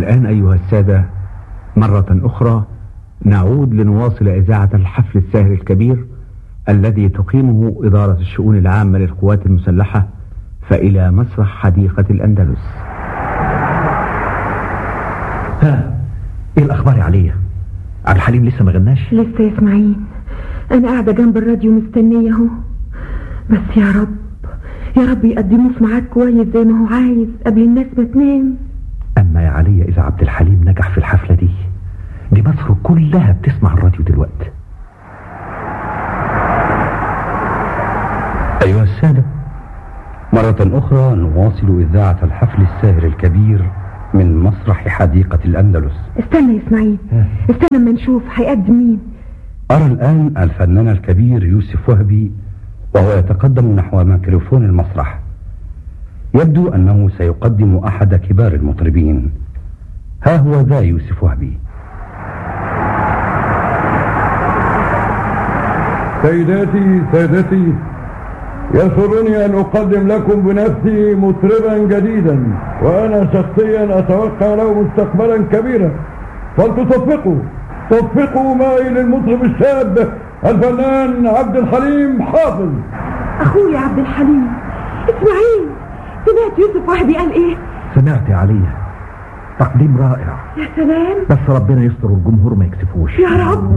والآن أيها السادة مرة أخرى نعود لنواصل إذاعة الحفل الساهر الكبير الذي تقيمه إدارة الشؤون العامة للقوات المسلحة فإلى مسرح حديقة الأندلس ها ايه الاخبار يا عليا عبد الحليم لسه ما غناش لسه يا اسماعيل انا قاعده جنب الراديو مستنيه اهو بس يا رب يا رب يقدموه في ميعاد كويس زي ما هو عايز قبل الناس ما تنام اما يا عليا اذا عبد الحليم نجح في الحفله دي دي مصر كلها بتسمع الراديو دلوقتي أيها السادة مرة أخرى نواصل إذاعة الحفل الساهر الكبير من مسرح حديقة الأندلس استنى يا اسماعيل استنى اما نشوف هيقدم مين أرى الآن الفنان الكبير يوسف وهبي وهو يتقدم نحو ميكروفون المسرح يبدو أنه سيقدم أحد كبار المطربين ها هو ذا يوسف وهبي سيداتي سادتي يسرني أن أقدم لكم بنفسي مطربا جديدا وأنا شخصيا أتوقع له مستقبلا كبيرا فلتصفقوا صفقوا معي للمطرب الشاب الفنان عبد الحليم حافظ اخويا عبد الحليم اسماعيل سمعت يوسف وهبي قال ايه سمعت يا عليا تقديم رائع يا سلام بس ربنا يستر الجمهور ما يكسفوش يا رب